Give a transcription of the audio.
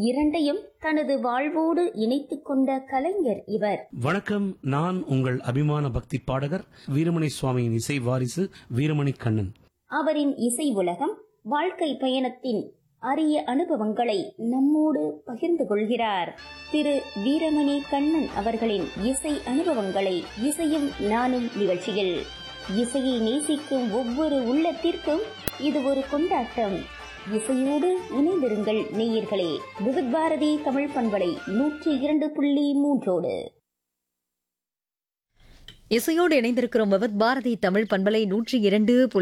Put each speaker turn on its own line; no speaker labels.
இரண்டையும் தனது வாழ்வோடு இணைத்துக் கொண்ட கலைஞர் இவர்
வணக்கம் நான் உங்கள் அபிமான பக்தி பாடகர் வீரமணி சுவாமியின் இசை வாரிசு வீரமணி கண்ணன்
அவரின் இசை உலகம் வாழ்க்கை பயணத்தின் அரிய அனுபவங்களை நம்மோடு பகிர்ந்து கொள்கிறார் திரு வீரமணி கண்ணன் அவர்களின் இசை அனுபவங்களை இசையும் நானும் நிகழ்ச்சியில் இசையை நேசிக்கும் ஒவ்வொரு உள்ளத்திற்கும் இது ஒரு கொண்டாட்டம் இசையோடு இணைந்திருங்கள் நேயர்களே விவித் பாரதி தமிழ் பண்பலை நூற்றி இரண்டு புள்ளி மூன்றோடு
இசையோடு இணைந்திருக்கிறோம் விவத் பாரதி தமிழ் பண்பலை நூற்றி இரண்டு